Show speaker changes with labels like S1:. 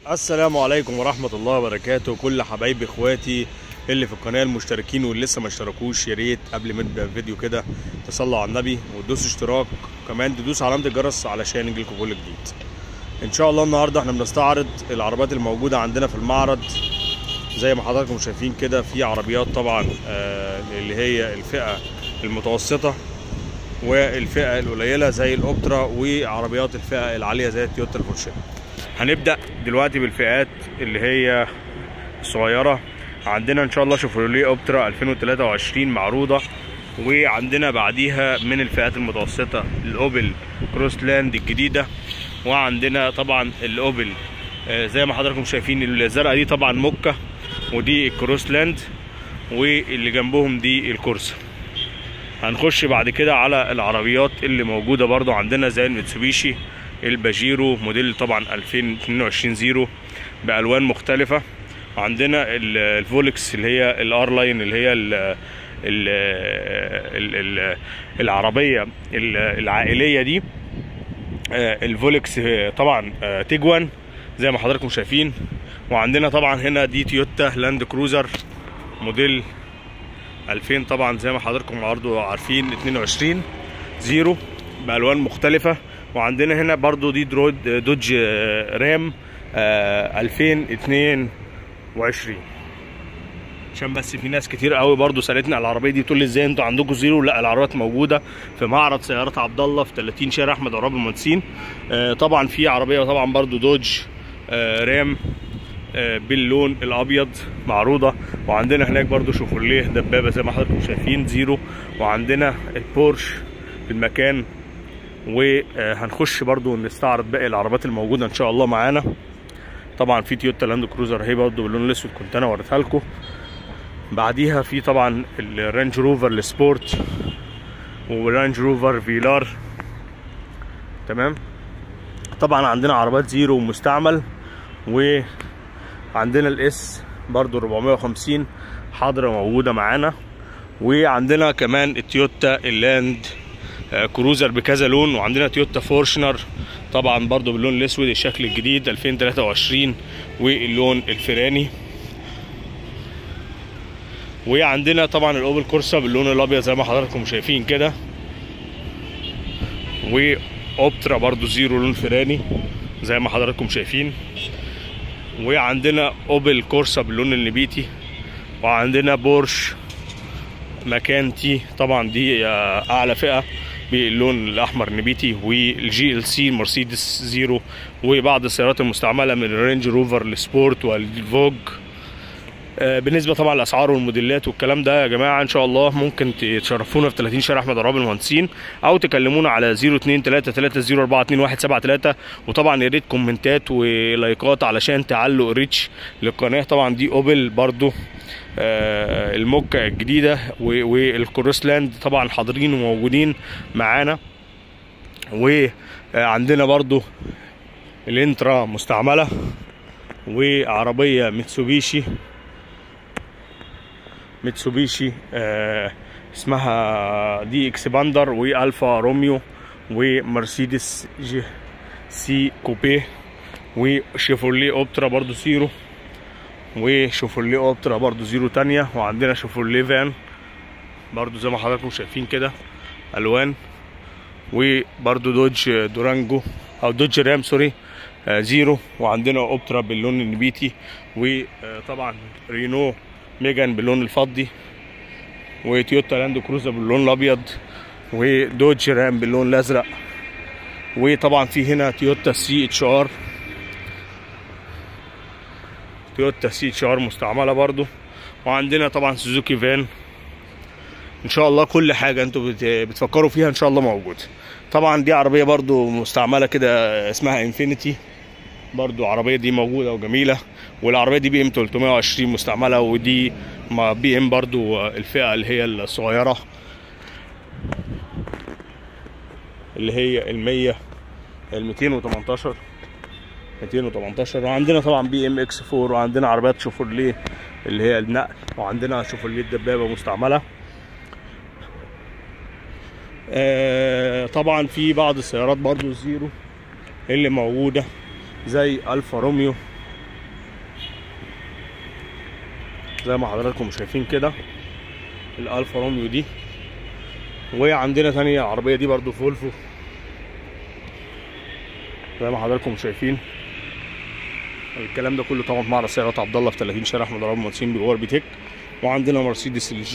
S1: السلام عليكم ورحمة الله وبركاته كل حبايبي اخواتي اللي في القناة المشتركين واللي لسه ما اشتركوش يا ريت قبل ما نبدأ الفيديو كده تصلوا على النبي وتدوسوا اشتراك وكمان تدوسوا علامة الجرس علشان يجيلكم كل جديد ان شاء الله النهارده احنا بنستعرض العربيات الموجودة عندنا في المعرض زي ما حضراتكم شايفين كده في عربيات طبعا آه، اللي هي الفئة المتوسطة والفئة القليلة زي الأوبترا وعربيات الفئة العالية زي التويوتا الفورشيل هنبدأ دلوقتي بالفئات اللي هي الصغيرة عندنا ان شاء الله شيفروليه اوبترا 2023 معروضة وعندنا بعديها من الفئات المتوسطة الاوبل كروسلاند الجديدة وعندنا طبعا الاوبل آه، زي ما حضراتكم شايفين الزرقاء دي طبعا موكا ودي الكروسلاند واللي جنبهم دي الكورسا هنخش بعد كده على العربيات اللي موجودة برضو عندنا زي الميتسوبيشي الباجيرو موديل طبعا 2022 زيرو بألوان مختلفة عندنا ال- الفولكس اللي هي الار لاين اللي هي ال ال ال ال العربية ال- العائلية دي آه، الفولكس آه، طبعا آه، تيجوان زي ما حضراتكم شايفين وعندنا طبعا هنا دي تويوتا لاند كروزر موديل 2000 طبعا زي ما حضراتكم برضو عارفين 22 زيرو بالوان مختلفه وعندنا هنا برضو دي درود دوج آه، رام آه، 2022 عشان بس في ناس كتير قوي برضو سالتني على العربيه دي تقول لي ازاي انتوا عندكم زيرو لا العربيات موجوده في معرض سيارات عبد الله في 30 شارع احمد عراب المهندسين آه، طبعا في عربيه طبعا برضو دوج آه، رام آه، باللون الابيض معروضه وعندنا هناك برضو شوفرليه دبابه زي ما حضراتكم شايفين زيرو وعندنا البورش في المكان وهنخش برضو نستعرض باقي العربيات الموجوده ان شاء الله معانا طبعا في تويوتا لاند كروزر اهي برضو باللون الاسود كنت انا وريتها لكم بعديها في طبعا الرانج روفر السبورت ورانج روفر فيلار تمام طبعا عندنا عربيات زيرو مستعمل وعندنا الاس برضو 450 حاضره موجوده معانا وعندنا كمان التويوتا اللاند آه، كروزر بكذا لون وعندنا تويوتا فورشنر طبعا برضو باللون الاسود الشكل الجديد 2023 واللون الفيراني وعندنا طبعا الاوبل كورسا باللون الابيض زي ما حضراتكم شايفين كده واوبترا برضو زيرو لون فيراني زي ما حضراتكم شايفين وعندنا اوبل كورسا باللون النبيتي وعندنا بورش مكان تي طبعا دي آه، اعلى فئه باللون الاحمر نبيتي والجي ال سي مرسيدس زيرو وبعض السيارات المستعمله من الرينج روفر السبورت والفوج آه، بالنسبه طبعا للاسعار والموديلات والكلام ده يا جماعه ان شاء الله ممكن تشرفونا في 30 شارع احمد عراب المهندسين او تكلمونا على 0233042173 وطبعا يا ريت كومنتات ولايكات علشان تعلوا الريتش للقناه طبعا دي اوبل برضو آه، الموكا الجديده و- والكروسلاند طبعا حاضرين وموجودين معانا وعندنا برضو الانترا مستعمله وعربيه ميتسوبيشي ميتسوبيشي آه اسمها دي اكسباندر والفا روميو ومرسيدس جي سي كوبيه وشيفروليه اوبترا برضو زيرو وشيفروليه اوبترا برضو زيرو تانية وعندنا شيفروليه فان برضو زي ما حضراتكم شايفين كده الوان وبرضو دوج دورانجو او دوج رام سوري آه، زيرو وعندنا اوبترا باللون النبيتي وطبعا رينو ميجان باللون الفضي وتويوتا لاند كروزر باللون الابيض ودوج رام باللون الازرق وطبعا في هنا تويوتا سي اتش ار تويوتا سي اتش ار مستعمله برضو وعندنا طبعا سوزوكي فان ان شاء الله كل حاجه انتوا بت- بتفكروا فيها ان شاء الله موجود طبعا دي عربيه برضو مستعمله كده اسمها انفينيتي برضو العربيه دي موجوده وجميله والعربيه دي بي ام 320 مستعمله ودي مع بي ام برضو الفئه اللي هي الصغيره اللي هي ال 100 ال 218 218 وعندنا طبعا بي ام اكس 4 وعندنا عربيات شوفرليه اللي هي النقل وعندنا شوفرليه الدبابه مستعمله آه طبعا في بعض السيارات برضو الزيرو اللي موجوده زي الفا روميو زي ما حضراتكم شايفين كده الالفا روميو دي وعندنا تانية العربية دي برضو فولفو زي ما حضراتكم شايفين الكلام ده كله طبعا في معرض سيارات عبد الله في 30 شارع احمد عرب مهندسين بجوار بيتك وعندنا مرسيدس